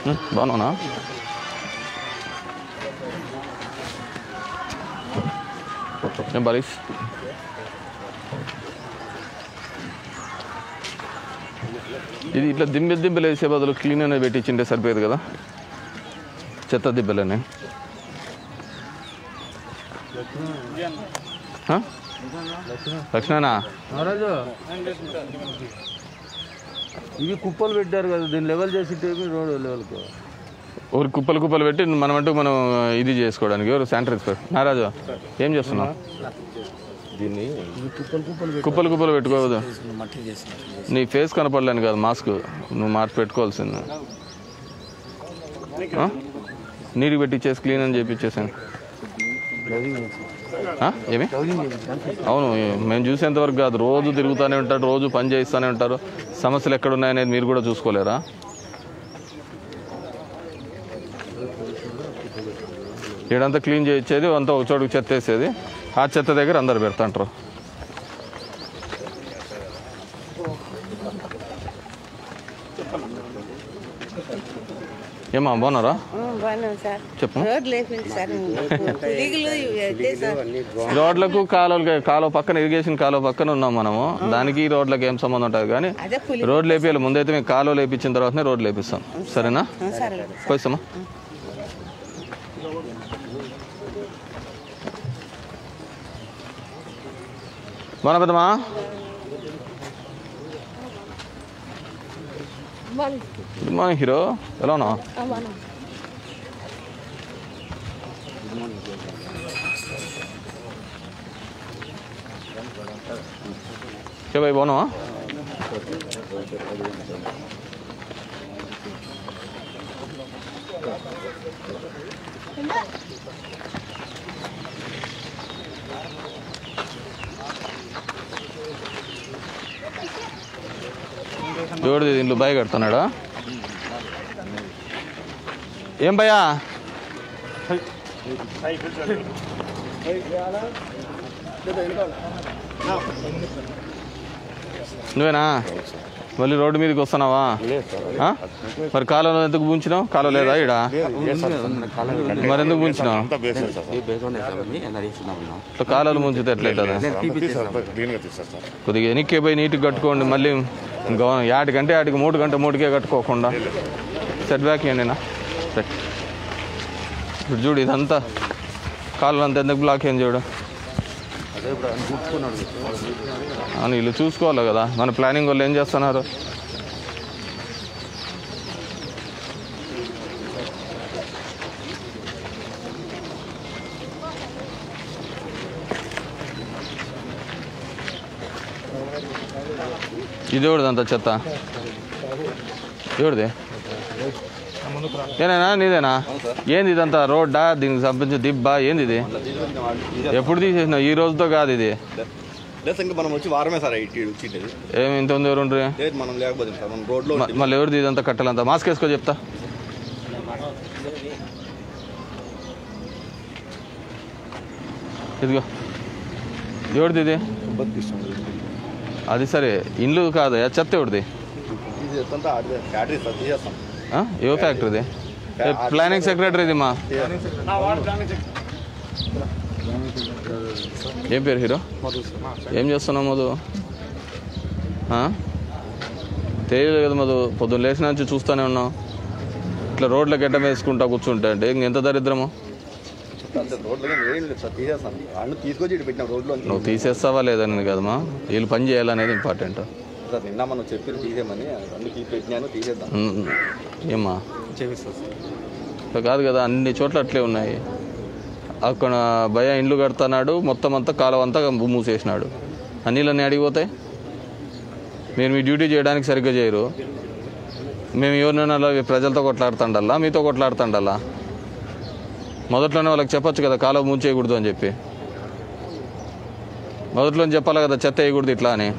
ఉమ్, బాగున్నావునా ఏం బాలీస్ ఇది ఇట్లా దింబెలు దింబెలు వేసే బదులు క్లీన్ అనేది పెట్టించింటే సరిపోయేది కదా చెత్త దిబ్బలని ఆ? లక్ష్మణా మహారాజు ఇవి కుప్పలు పెట్టారు కదా దీన్ని లెవెల్ చేసి రోడ్ లెవెల్కి ఊరి కుప్పలు కుప్పలు పెట్టి మనం అంటూ మనం ఇది చేసుకోవడానికి ఎవరు శానిటైజ్ నారాజు ఏం చేస్తున్నావు దీన్ని కుప్పలు కుప్పలు కుప్పలు కుప్పలు పెట్టుకోవద్దు మట్టి చేసినట్లు నీ ఫేస్ కనపడలేను కాదు మాస్క్ నువ్వు మార్చి పెట్టుకోవాల్సింది ఆ? నీటికి పెట్టిచ్చేసి క్లీన్ అని చెప్పిచ్చేసాను ఆ? ఏమి అవును మేము చూసేంత వరకు కాదు రోజు తిరుగుతూనే ఉంటారు రోజు పని చేయిస్తూనే ఉంటారు సమస్యలు ఎక్కడ ఉన్నాయనేది మీరు కూడా చూసుకోలేరా ఈడంతా క్లీన్ చేయించేది అంతా ఒక చోటుకు చెత్త వేసేది ఆ చెత్త దగ్గర అందరు పెడతాంటారు ఏమా బాగున్నారా బాగున్నాం సార్ చెప్పు రోడ్లు వేపింది సార్ దిగులు ఇవి అయితే సార్ రోడ్లకు కాలువలకి కాలువ పక్కన ఇరిగేషన్ కాలువ పక్కన ఉన్నాం మనము దానికి ఈ రోడ్లకు ఏం సంబంధం ఉంటుంది కానీ అదే పులి రోడ్లు వేపియాలి ముందైతే మేము కాలువలు వేపించిన తర్వాతనే రోడ్లు వేపిస్తాం సరేనా సార్ పోయిస్తామా బాగా పెద్దమా గుడ్ మార్నింగ్ హీరో ఎలా ఉన్నావు ఏ బాయ్ బాగున్నావా ఎవరిది దీంట్లో బాయ్ కడుతున్నాడా ఏం భయ్యా నువ్వేనా మళ్ళీ రోడ్డు మీదకి వస్తున్నావా ఆ? మరి కాలువలో ఎందుకు పూంచినావు కాలువ లేదా ఇడా మరి ఎందుకు పూంచినావు ఇట్లా కాలువలు ముంచితే ఎట్లయితుంది కొద్దిగా ఎనిక్కే పోయి నీట్గా కట్టుకోండి మళ్ళీ గవ- యాటికంటే యాటికి మూడు గంట మూడుకే కట్టుకోకుండా సెట్ బ్యాక్ ఇవ్వండినా రైట్. ఇప్పుడు చూడు ఇదంతా కాళ్ళు అంతా ఎందుకు బ్లాక్ అయింది చూడు అవును వీళ్ళు చూసుకోవాలి కదా మన ప్లానింగ్ వాళ్ళు ఏం చేస్తున్నారు ఇది ఎవరిదంతా చెత్త ఎవరిది ఏనేనా నీదేనా ఏంది ఇదంతా రోడ్డా దీనికి సంబంధించిన దిబ్బా ఏంది ఇది ఎప్పుడు తీసేసినావు ఈ రోజుతో కాదు ఇది లేదు ఇంకా మనం వచ్చి వారమే సార్ ఇటు వచ్చిండేది ఏమి ఇంత ఉంది ఎవరు ఉండరు? లేదు మనం లేకపోతే సార్ మనం రోడ్లో మ- మళ్ళీ ఎవరిది ఇదంతా కట్టాలంతా మాస్క్ వేసుకో చెప్తా ఇదిగో ఎవరిది ఇది అది సరే ఇల్లు కాదు ఆ చెత్త ఎవరిది తీసేస్తా ఆడే బ్యాటరీ సార్ తీసేస్తాం ఆ? ఏ ఫ్యాక్టరీది ఏ ప్లానింగ్ సెక్రటరీది మా ఏం పేరు హీరో ఏం చేస్తున్నావు మధు ఆ? తెలియదు కదా మధు పొద్దున్న లేచిన నుంచి చూస్తూనే ఉన్నావు ఇట్లా రోడ్ల గడ్డ వేసుకుంటా కూర్చుంటే అంటే ఇంకెంత దరిద్రము అంతే రోడ్లో ఏం లేదు సార్ తీసేస్తాం అన్ని తీసుకొచ్చి ఇటు పెట్టినాం రోడ్లో నువ్వు తీసేస్తావా లేదని కదమ్మా వీళ్ళు పని చేయాలనేది ఇంపార్టెంట్ సార్ నిన్న మనం చెప్పి తీసేయమని అన్ని తీసి పెట్టినాను తీసేద్దాం ఉమ్, ఏమ్మా చేపిస్తాం సార్ ఇట్లా కాదు కదా అన్ని చోట్ల అట్లే ఉన్నాయి అక్కడ భయ ఇండ్లు కడుతున్నాడు మొత్తం అంతా కాలం అంతా మూసేసినాడు ఆ నీళ్ళన్నీ అడిగిపోతాయి మీరు మీ డ్యూటీ చేయడానికి సరిగ్గా చేయరు మేము ఎవరినైనా అలా ప్రజలతో కొట్లాడుతుండల్లా మీతో కొట్లాడుతుండల్లా మొదట్లోనే వాళ్ళకి చెప్పొచ్చు కదా కాలువ మూసేయకూడదు అని చెప్పి మొదట్లో చెప్పాలి కదా చెత్త వేయకూడదు ఇట్లా అని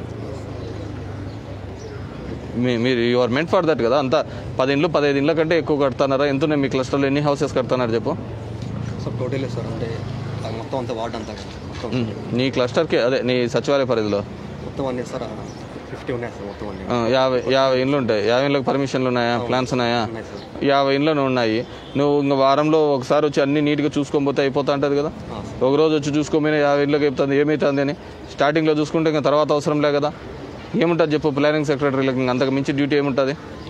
మీ మీరు you are meant for that కదా అంతా పది ఇండ్లు పదహైదు ఇండ్ల కంటే ఎక్కువ కడుతున్నారా ఎంత ఉన్నాయి మీ క్లస్టర్లో ఎన్ని హౌసెస్ కడుతున్నారు చెప్పు సార్ టోటల్ సార్ అంటే అది మొత్తం అంతా వార్డ్ అంతా కదా. మొత్తం ఉమ్, నీ క్లస్టర్కి అదే నీ సచివాలయ పరిధిలో మొత్తం అన్నీ సార్ ఫిఫ్టీ ఉన్నాయి సార్ మొత్తం అన్ని ఆ, యాభై యాభై ఇండ్లు ఉంటాయి యాభై ఇండ్లకు పర్మిషన్లు ఉన్నాయా ప్లాన్స్ ఉన్నాయా ఉన్నాయి సార్ యాభై ఇండ్లు ఉన్నాయి నువ్వు ఇంకా వారంలో ఒకసారి వచ్చి అన్ని నీట్గా చూసుకొని పోతే అయిపోతా ఉంటుంది కదా ఒక రోజు వచ్చి చూసుకోమని యాభై ఇండ్లకి చెప్తుంది ఏమవుతుంది అని స్టార్టింగ్లో చూసుకుంటే ఇంకా తర్వాత అవసరం లే కదా ఏముంటుంది చెప్పు ప్లానింగ్ సెక్రటరీలకు ఇంకా అంతకు మించి డ్యూటీ ఏముంటుంది